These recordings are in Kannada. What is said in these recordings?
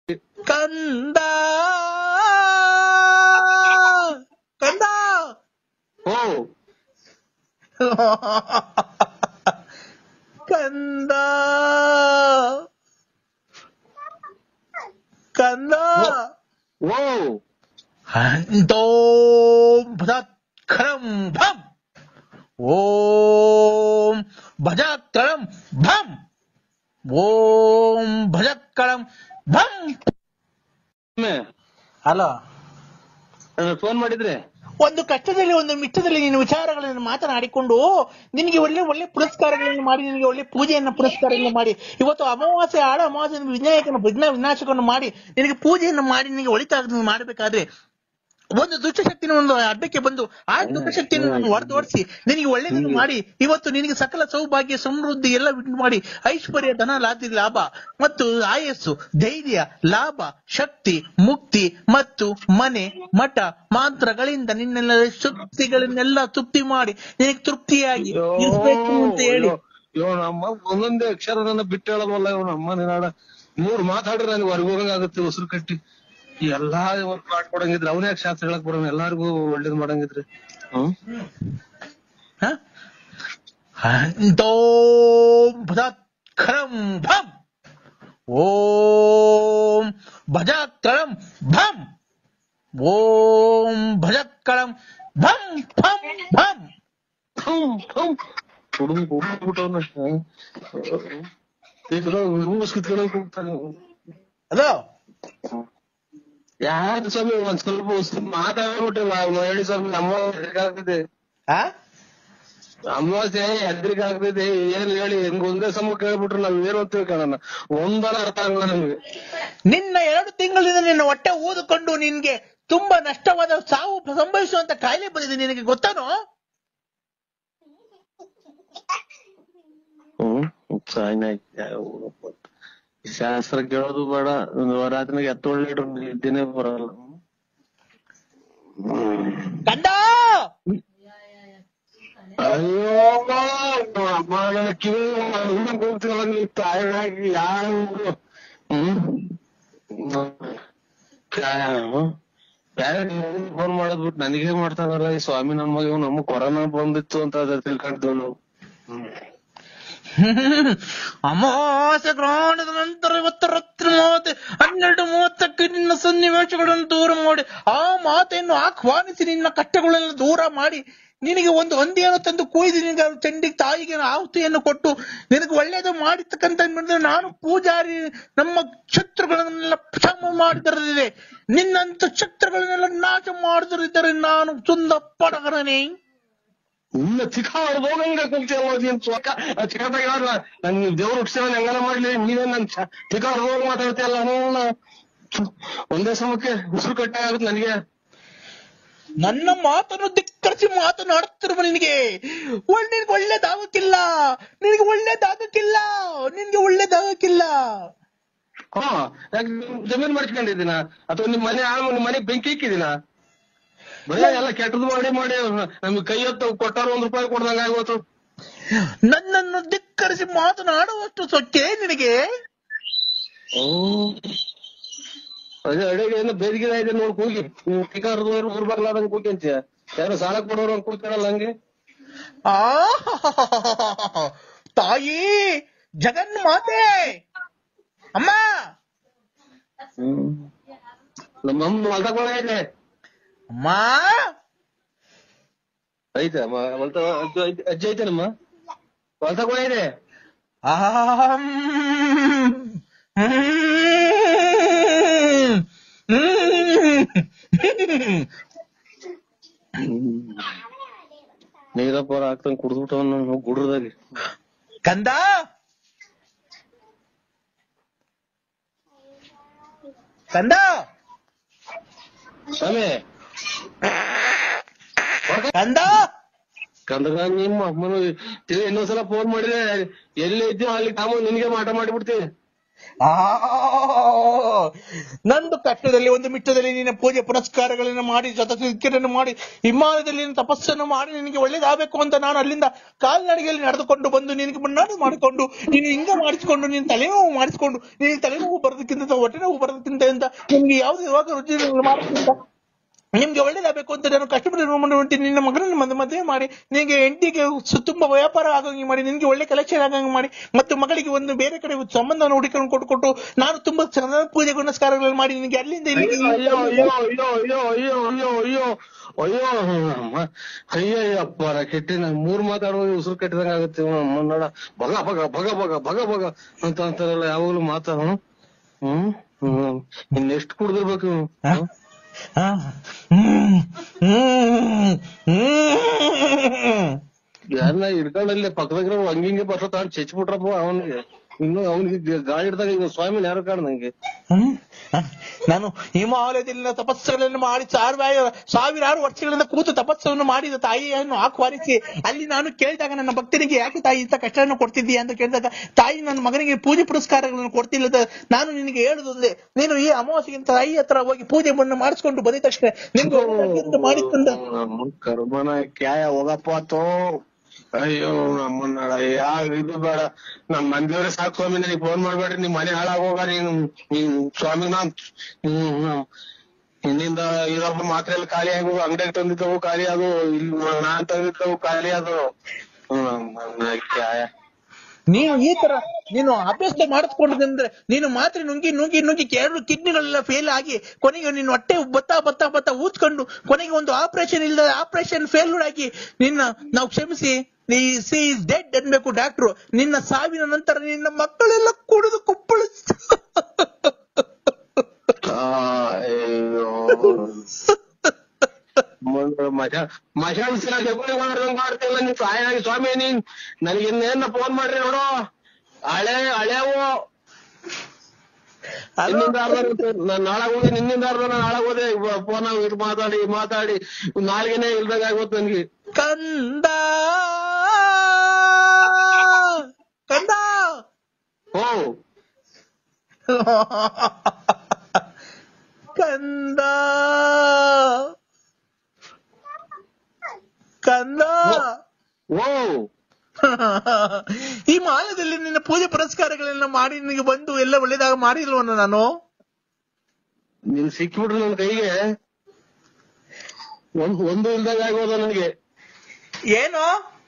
ಕಂದ ಕಂದ ಓ ಕಂದ ಕಂದ ಓ ಹಂತೋಂ ಭಜತ್ಕರಂ ಭಂ ಓಂ ಭಜತ್ಕರಂ ಭಂ ಓಂ ಭಜತ್ಕರಂ ಭಂ ಅಲ್ಲ ಫೋನ್ ಮಾಡಿದ್ರೆ ಒಂದು ಕಷ್ಟದಲ್ಲಿ ಒಂದು ಮಿಚ್ಚದಲ್ಲಿ ನೀನು ವಿಚಾರಗಳನ್ನು ಮಾತನಾಡಿಕೊಂಡು ನಿನಗೆ ಒಳ್ಳೆ ಒಳ್ಳೆ ಪುರಸ್ಕಾರಗಳನ್ನು ಮಾಡಿ ನಿನಗೆ ಒಳ್ಳೆ ಪೂಜೆಯನ್ನು ಪುರಸ್ಕಾರಗಳನ್ನು ಮಾಡಿ ಇವತ್ತು ಅಮಾವಾಸ್ಯೆ ಆಡ ಅಮಾವಾಸ್ಯೆ ವಿನಾಯಕನ ವಿಘ್ನ ವಿನಾಶಕವನ್ನು ಮಾಡಿ ನಿನಗೆ ಪೂಜೆಯನ್ನು ಮಾಡಿ ನಿನಗೆ ಒಳಿತಾಗ ಮಾಡಬೇಕಾದ್ರೆ ಒಂದು ದುಷ್ಟಶಕ್ತಿನ ಒಂದು ಅಡ್ಡಕ್ಕೆ ಬಂದು ಆ ದುಷ್ಟಶಕ್ತಿಯನ್ನು ನಾನು ಹೊರತೋಡಿಸಿ ನಿನಗೆ ಒಳ್ಳೆಯದನ್ನು ಮಾಡಿ ಇವತ್ತು ನಿನಗೆ ಸಕಲ ಸೌಭಾಗ್ಯ ಸಮೃದ್ಧಿ ಎಲ್ಲ ಉಂಟು ಮಾಡಿ ಐಶ್ವರ್ಯ ಧನ ಲಾಭ ಲಾಭ ಮತ್ತು ಆಯಸ್ಸು ಧೈರ್ಯ ಲಾಭ ಶಕ್ತಿ ಮುಕ್ತಿ ಮತ್ತು ಮನೆ ಮಠ ಮಾತ್ರಗಳಿಂದ ನಿನ್ನೆಲ್ಲ ಶಕ್ತಿಗಳನ್ನೆಲ್ಲ ತೃಪ್ತಿ ಮಾಡಿ ನಿನಗೆ ತೃಪ್ತಿಯಾಗಿ ಇರ್ಬೇಕು ಅಂತ ಹೇಳಿ ಇವ್ ನಮ್ಮ ಒಂದೊಂದೇ ಅಕ್ಷರ ನನ್ನ ಬಿಟ್ಟು ಹೇಳಲ್ವಲ್ಲ ಇವ್ ನಮ್ಮ ನಿನಾಡ ಮೂರ್ ಮಾತಾಡ್ರೆ ನನಗೆ ಹೊರಗೋಗಂಗ ಆಗುತ್ತೆ ಉಸಿರು ಕಟ್ಟಿ ಎಲ್ಲಾ ಇವತ್ ಮಾಡ್ಕೊಡಂಗಿದ್ರೆ ಅವನೇ ಶಾಸ್ತ್ರ ಹೇಳಕ್ ಬರೋಣ ಎಲ್ಲಾರ್ಗು ಒಳ್ಳೇದ್ ಮಾಡಂಗಿದ್ರೆ ಹ್ಮ್ ಹ? ಹಂತೋಂ ಭಜತ್ಕರಂ ಭಂ ಓಂ ಭಜತ್ಕರಂ ಭಂ ಓಂ ಭಜತ್ಕರಂ ಭಂ ಭಂ ಭಂ ಥಮ್ ಥಮ್ ಹುಡುಗ ಹುಡುಗ್ಬಿಟ್ಟವನ ರೂಸ್ ಕಿತ್ಕೊಳಕ್ ಹೋಗ್ತಾನೆ ಅದೋ ಯಾರು ಸ್ವಾಮಿ ಒಂದ್ ಸ್ವಲ್ಪ ಉಸಿರು ಮಾತಾಡ್ಬಿಟ್ಟಿಲ್ಲ ಹೇಳಿ ಸ್ವಾಮಿ ನಮ್ಮ ಆಗ್ತಿದೆ ಆ ಅಮಾವಾಸ್ಯೆ ಎದ್ರಿಗ್ ಆಗ್ತಿದೆ ಏನ್ ಹೇಳಿ ಹೆಂಗ್ ಒಂದೇ ಸಮ ಕೇಳ್ಬಿಟ್ರು ನಾವ್ ಏನು ಅಂತ ತಿಳ್ಕೊಳ್ಳೋಣ ಒಂದನ ಅರ್ಥ ಆಗಲ್ಲ ನಮ್ಗೆ ನಿನ್ನ ಎರಡು ತಿಂಗಳಿಂದ ನಿನ್ನ ಹೊಟ್ಟೆ ಊದಿಕೊಂಡು ನಿನ್ಗೆ ತುಂಬಾ ನಷ್ಟವಾದ ಸಾವು ಸಂಭವಿಸುವಂತ ಕಾಯಿಲೆ ಬಂದಿದೆ ನಿನಗೆ ಗೊತ್ತಾನೋ ಹ್ಮ್ ಶಾಸ್ತ್ರ ಕೇಳೋದು ಬೇಡ ರಾತ್ರಿಗೆ ಎತ್ತೊಳ್ಳೆ ಇಡ್ರು ನಿದ್ದೆನೆ ಬರಲ್ಲ ಕಂದ ಅಯ್ಯೋ ಅಮ್ಮ ನನ್ನ ಕಿವಿ ಹಿಂದಕ್ಕೆ ಹೋಗ್ತಿರಲ್ಲ ನೀವು ತಾಯಿಯಾಗಿ ಯಾರು ಹ್ಮ್ ಫೋನ್ ಮಾಡೋದ್ ಬಿಟ್ಟು ನನಗೆ ಮಾಡ್ತಾನಲ್ಲ ಈ ಸ್ವಾಮಿ ನನ್ ಮಗ ಇವ್ನು ನಮಗ್ ಕೊರೋನಾ ಬಂದಿತ್ತು ಅಂತ ಅದ ತಿಳ್ಕೊಂಡಿದ್ವು ನಾವು ಹ್ಮ್ ಹ್ಮ್. ಅಮಾವಾಸ್ಯ ಗ್ರಹಣದ ನಂತರ ಇವತ್ತು ರಾತ್ರಿ ಮೂವತ್ತು ಹನ್ನೆರಡು ಮೂವತ್ತಕ್ಕೆ ನಿನ್ನ ಸನ್ನಿವೇಶಗಳನ್ನು ದೂರ ಮಾಡಿ ಆ ಮಾತೆಯನ್ನು ಆಹ್ವಾನಿಸಿ ನಿನ್ನ ಕಷ್ಟಗಳನ್ನು ದೂರ ಮಾಡಿ ನಿನಗೆ ಒಂದು ಹಂದಿಯನ್ನು ತಂದು ಕುಯ್ದು ನಿನಗೆ ಅದು ಚಂಡಿ ತಾಯಿಗೆ ಆಹುತಿಯನ್ನು ಕೊಟ್ಟು ನಿನಗೆ ಒಳ್ಳೇದು ಮಾಡಿರ್ತಕ್ಕಂಥ ಮಾಡಿದ್ರೆ ನಾನು ಪೂಜಾರಿ ನಮ್ಮ ಶತ್ರುಗಳನ್ನೆಲ್ಲ ಕ್ಷಮ ಮಾಡಿದರಿದೆ ನಿನ್ನಂತ ಶತ್ರುಗಳನ್ನೆಲ್ಲ ನಾಶ ಮಾಡಿದರಿದ್ದರೆ ನಾನು ಸುಂದ ಪಡಗರನೇ ಇಲ್ಲ ಚಿಕ್ಕ ಹೋಗಂಗ ಕುಂತಿಯಲ್ಲ ನೀನ್ ಚೊಕ್ಕ ಚಿಕ್ಕದಾಗ ಯಾರು ನನ್ ದೇವ್ರು ಹುಟ್ಟಿಸಿದ ಹೆಂಗನ ಮಾಡ್ಲಿ ನೀವೇನ್ ನನ್ ಚಿಕ್ಕ ಹೋಗಿ ಮಾತಾಡ್ತೀಯಲ್ಲ ಅವನ ಒಂದೇ ಸಮಕ್ಕೆ ಉಸಿರು ಕಟ್ಟೆ ಆಗುತ್ತೆ ನನಗೆ ನನ್ನ ಮಾತನ್ನು ಧಿಕ್ಕರಿಸಿ ಮಾತನಾಡುತ್ತಿರುವ ನಿನಗೆ ಒಳ್ಳೆ ನಿನಗೆ ಒಳ್ಳೇದಾಗಕ್ಕಿಲ್ಲ ನಿನಗೆ ಒಳ್ಳೇದಾಗಕ್ಕಿಲ್ಲ ನಿನಗೆ ಒಳ್ಳೇದಾಗಕ್ಕಿಲ್ಲ ಹಾ ಯಾಕೆ ಜಮೀನ್ ಮಾಡ್ಕೊಂಡಿದ್ದೀನ ಅಥವಾ ನಿಮ್ ಮನೆ ಆ ನಿಮ್ ಮನೆಗ್ ಬೆಂಕಿ ಇಕ್ಕಿದಿನ ಬರೀ ಎಲ್ಲ ಕೆಟ್ಟದ್ದು ಮಾಡಿ ಮಾಡಿ ನಮ್ಗೆ ಕೈ ಹೊತ್ತು ಕೊಟ್ಟಾರ ಒಂದ್ ರೂಪಾಯಿ ಕೊಡ್ದಂಗ ಆಗೋತು ನನ್ನನ್ನು ಧಿಕ್ಕರಿಸಿ ಮಾತನಾಡುವಷ್ಟು ಸೊಕ್ಕೆ ನಿನಗೆ ಅದೇ ಅಡಿಗೆ ಏನೋ ಬೇದಿಗೆ ಇದೆ ನೋಡ್ ಕೂಗಿ ಟಿಕಾರದು ಊರ್ ಬರ್ಲಾದಂಗ್ ಕೂಗಿ ಅಂತೀಯ ಯಾರು ಸಾಲ ಕೊಡೋರು ಹಂಗ್ ಕೂಗ್ತಾರಲ್ಲ ಹಂಗೆ ಆ ತಾಯಿ ಜಗನ್ ಮಾತೆ ಅಮ್ಮ ನಮ್ಮ ಅಮ್ಮ ಹೊಲ್ದಾಗ ಇದೆ ಅಮ್ಮ ಐತೆ ಹೊಲ್ತ ಅಜ್ಜಿ ಐತೇನಮ್ಮ ಹೊಲ್ದಾಗ ಇದೆ ಆಹಂ. ಹ್ಮ್. ಹ್ಮ್. ನೀರಪ್ಪ ಹಾಕ್ತಂಗ್ ಕುಡ್ದ್ಬಿಟ್ಟವನ್ನ ಗುಡ್ರದಾಗ ಕಂದ ಕಂದ ಸ್ವಾಮಿ ಕಂದ ಕಂದಗ ನಿಮ್ಮ ಅಮ್ಮನು ತಿರ್ಗಿ ಇನ್ನೊಂದ್ಸಲ ಫೋನ್ ಮಾಡಿದ್ರೆ ಎಲ್ಲಿ ಇದ್ದೀವ ಅಲ್ಲಿ ಕಾಮ ನಿನ್ಗೆ ಮಾಟ ಮಾಡಿಬಿಡ್ತೀವಿ ಆ ನಂದು ಕಷ್ಟದಲ್ಲಿ ಒಂದು ಮಿಟ್ಟದಲ್ಲಿ ನಿನ್ನ ಪೂಜೆ ಪುನಸ್ಕಾರಗಳನ್ನು ಮಾಡಿ ಜೊತೆಯನ್ನು ಮಾಡಿ ಹಿಮಾಲಯದಲ್ಲಿ ನಿನ್ನ ತಪಸ್ಸನ್ನು ಮಾಡಿ ನಿನಗೆ ಒಳ್ಳೇದಾಗಬೇಕು ಅಂತ ನಾನು ಅಲ್ಲಿಂದ ಕಾಲ್ನಡಿಗೆಯಲ್ಲಿ ನಡೆದುಕೊಂಡು ಬಂದು ನಿನಗೆ ಮುನ್ನಾಡು ಮಾಡಿಕೊಂಡು ನೀನು ಹಿಂಗ ಮಾಡಿಸಿಕೊಂಡು ನೀನು ತಲೆನೋವು ಮಾಡಿಸಿಕೊಂಡು ನೀನು ತಲೆನೋವು ಬರೋದಕ್ಕಿಂತ ಹೊಟ್ಟೆ ನೋವು ಬರೋದಕ್ಕಿಂತ ಅಂತ ನಿಮ್ಗೆ ಯಾವ್ದು ಇವಾಗ ರುಚಿ ಮಾಡೋದ್ಕಿಂತ ನಿಮ್ಗೆ ಒಳ್ಳೇದಾಗಬೇಕು ಅಂತ ನಾನು ಕಷ್ಟಪಟ್ಟು ಮಾಡಿ ನಿನ್ನ ಮಗನನ್ನು ಮದುವೆ ಮದುವೆ ಮಾಡಿ ನಿನಗೆ ಹೆಂಡತಿಗೆ ತುಂಬಾ ವ್ಯಾಪಾರ ಆಗಂಗೆ ಮಾಡಿ ನಿನಗೆ ಒಳ್ಳೆ ಕಲೆಕ್ಷನ್ ಆಗಂಗೆ ಮಾಡಿ ಮತ್ತು ಮಗಳಿಗೆ ಒಂದು ಬೇರೆ ಕಡೆ ಸಂಬಂಧವನ್ನು ಹುಡುಕೊಂಡು ಕೊಟ್ಟು ನಾನು ತುಂಬಾ ಚೆನ್ನಾಗಿ ಪೂಜೆ ಪುನಸ್ಕಾರಗಳನ್ನು ಮಾಡಿ ನಿನಗೆ ಅಲ್ಲಿಂದ ಇಲ್ಲಿಗೆ ಅಯ್ಯೋ ಅಯ್ಯೋ ಅಯ್ಯೋ ಅಯ್ಯೋ ಅಯ್ಯೋ ಅಯ್ಯೋ ಅಯ್ಯೋ ಅಯ್ಯೋ ಅಯ್ಯೋ ಅಯ್ಯಯ್ಯಪ್ಪ ಕೆಟ್ಟಿ ನನ್ ಮೂರ್ ಮಾತಾಡುವಾಗ ಉಸಿರು ಕಟ್ಟಿದಂಗ ಆಗುತ್ತೆ ಇವ್ನು ನೋಡ ಭಗ ಭಗ ಭಗ ಭಗ ಭಗ ಭಗ ಅಂತ ಅಂತಾರಲ್ಲ ಯಾವಾಗ್ಲೂ ಮಾತಾಡ ಹ್ಮ್ ಹ್ಮ್ ಇನ್ನೆಷ್ಟು ಕುಡ್ದಿರ್ಬೇಕು ಇವ್ನು? ಹ? ಹ? ಹ್ಮ್ ಹ್ಮ್ ಹ್ಮ್ ಯಾರನ್ನ ಹಿಡ್ಕೊಂಡಲ್ಲಿ ಪಕ್ಕದಾಗ ಹಂಗಿಂಗೆ ಬರ್ಸ ತಗೊಂಡ್ ಚಚ್ಬಿಟ್ರಪ್ಪ ಅವನಿಗೆ ಇನ್ನು ಅವನಿಗೆ ಗಾಳಿ ಹಿಡ್ದಾಗ ಈಗ ಸ್ವಾಮಿನ ಯಾರು ಕಾಣ ನಂಗೆ ಹ್ಮ್? ಹ? ನಾನು ಹಿಮಾಲಯದಲ್ಲಿನ ತಪಸ್ಸುಗಳನ್ನು ಮಾಡಿ ಸಾವಿರ ಸಾವಿರಾರು ವರ್ಷಗಳಿಂದ ಕೂತು ತಪಸ್ಸನ್ನು ಮಾಡಿದ ತಾಯಿಯನ್ನು ಆಹ್ವಾನಿಸಿ ಅಲ್ಲಿ ನಾನು ಕೇಳಿದಾಗ ನನ್ನ ಭಕ್ತನಿಗೆ ಯಾಕೆ ತಾಯಿ ಇಂಥ ಕಷ್ಟವನ್ನು ಕೊಡ್ತಿದ್ದೀಯ ಅಂತ ಕೇಳಿದಾಗ ತಾಯಿ ನನ್ನ ಮಗನಿಗೆ ಪೂಜೆ ಪುರಸ್ಕಾರಗಳನ್ನು ಕೊಡ್ತಿಲ್ಲ ಅಂತ ನಾನು ನಿನಗೆ ಹೇಳುದೊಂದೇ ನೀನು ಈ ಅಮಾವಾಸ್ಯೆಗಿಂತ ತಾಯಿ ಹತ್ರ ಹೋಗಿ ಪೂಜೆಯನ್ನು ಮಾಡಿಸ್ಕೊಂಡು ಬಂದ ತಕ್ಷಣ ನಿಮ್ಗೆ ಒಳ್ಳೆದಾಗ್ಲಿ ಅಂತ ಮಾಡಿಕೊಂಡು ನಮ್ಮ ಕರ್ಮನ ಕ್ಯಾಯ ಹೋಗಪ್ಪ ತೋ ಅಯ್ಯೋ ನಮ್ಮನ್ನ ಯಾವ ಇದು ಬೇಡ ನಮ್ ಮಂದಿಯವ್ರೆ ಸಾಕು ಸ್ವಾಮಿ ನನಗೆ ಫೋನ್ ಮಾಡ್ಬೇಡ್ರಿ ನಿಮ್ ಮನೆ ಹಾಳಾಗೋಗ ನೀನು ನೀನ್ ಸ್ವಾಮಿ ನಾನ್ ಹ್ಮ್ ಇನ್ನಿಂದ ಇದೊಬ್ಬ ಮಾತ್ರ ಎಲ್ಲ ಖಾಲಿ ಆಗು ಅಂಗಡಿಗೆ ತಂದಿದ್ದವು ಖಾಲಿ ಅದು ಇಲ್ಲಿ ನಾನ್ ತಂದಿದ್ದವು ಖಾಲಿ ಅದು ಹ್ಮ್ ನನ್ನ ಕ್ಯಾಯ ನೀನು ಈ ತರ ನೀನು ಅಭ್ಯಾಸ ಮಾಡಿಸ್ಕೊಂಡ್ರೆ ನೀನು ಮಾತ್ರ ನುಂಗಿ ನುಂಗಿ ನುಂಗಿ ಎರಡು ಕಿಡ್ನಿಗಳೆಲ್ಲ ಫೇಲ್ ಆಗಿ ಕೊನೆಗೆ ನೀನು ಹೊಟ್ಟೆ ಬತ್ತಾ ಬತ್ತಾ ಬತ್ತಾ ಊದ್ಕೊಂಡು ಕೊನೆಗೆ ಒಂದು ಆಪರೇಷನ್ ಇಲ್ಲ ಆಪರೇಷನ್ ಫೇಲ್ಯೂರ್ ಆಗಿ ನಿನ್ನ ನಾವು ಕ್ಷಮಿಸಿ ಸಿ ಇಸ್ ಡೆಡ್ ಅನ್ಬೇಕು ಡಾಕ್ಟ್ರು ನಿನ್ನ ಸಾವಿನ ನಂತರ ನಿನ್ನ ಮಕ್ಕಳೆಲ್ಲ ಕುಡಿದು ಕುಪ್ಪಳು ಅಯ್ಯೋ ಮಜಾ ಮಜಾ ವಿಚಾರ ಜಗುಳಿ ಮಾಡ್ದಂಗ್ ಮಾಡ್ತಿಲ್ಲ ನೀನ್ ಸಾಯಾಗಿ ಸ್ವಾಮಿ ನೀನ್ ನನಗೆ ಇನ್ನೇನ ಫೋನ್ ಮಾಡ್ರಿ ನೋಡು ಹಳೆ ಹಳೆವು ನಿನ್ನಿಂದ ಅರ್ಧ ನಾನ್ ನಾಳಾಗ ಹೋಗಿ ನಿನ್ನಿಂದ ಅರ್ಧ ನಾನು ನಾಳಾಗ ಹೋದೆ ಫೋನ್ ಇದು ಮಾತಾಡಿ ಮಾತಾಡಿ ನಾಲ್ಗೆನೆ ಇಲ್ದಾಗ ಆಗೋತ್ ನನ್ಗೆ ಕಂದ ಕಂದ ಓ ಕಂದ ಕಂದ ಓ ಈ ಮಾಲದಲ್ಲಿ ನಿನ್ನ ಪೂಜೆ ಪುರಸ್ಕಾರಗಳೆಲ್ಲ ಮಾಡಿ ನಿನಗೆ ಬಂದು ಎಲ್ಲ ಒಳ್ಳೇದಾಗ ಮಾಡಿಲ್ವನ ನಾನು ನೀನ್ ಸಿಕ್ಬಿಟ್ರು ನನ್ ಕೈಗೆ ಒಂದ್ ಒಂದು ಇಲ್ದಾಗ ಆಗೋದ ನನಗೆ ಏನು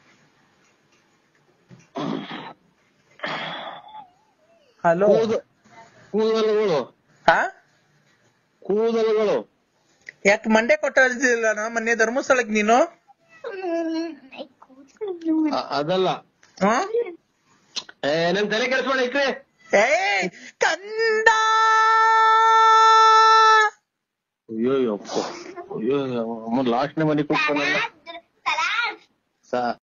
ಹಲೋ ಕೂದ ಕೂದಲುಗಳು ಹಾ ಕೂದಲುಗಳು ಯಾಕೆ ಮಂಡೆ ಕೊಟ್ಟಿಲ್ಲ ಮೊನ್ನೆ ಧರ್ಮಸ್ಥಳಕ್ಕೆ ನೀನು ಅ- ಅದಲ್ಲ ಹಾ ಏ ನನ್ ತಲೆ ಕೆಲ್ಸ ಇಕ್ರೆ ಏ ಕಂದ ಅಯ್ಯೋ ಅಯ್ಯೋ ಅಯ್ಯೋ ಲಾಸ್ಟ್ ನೇ ಮನೆ ಕೂತ್ಕೊಂಡಲ್ಲ ಸಾ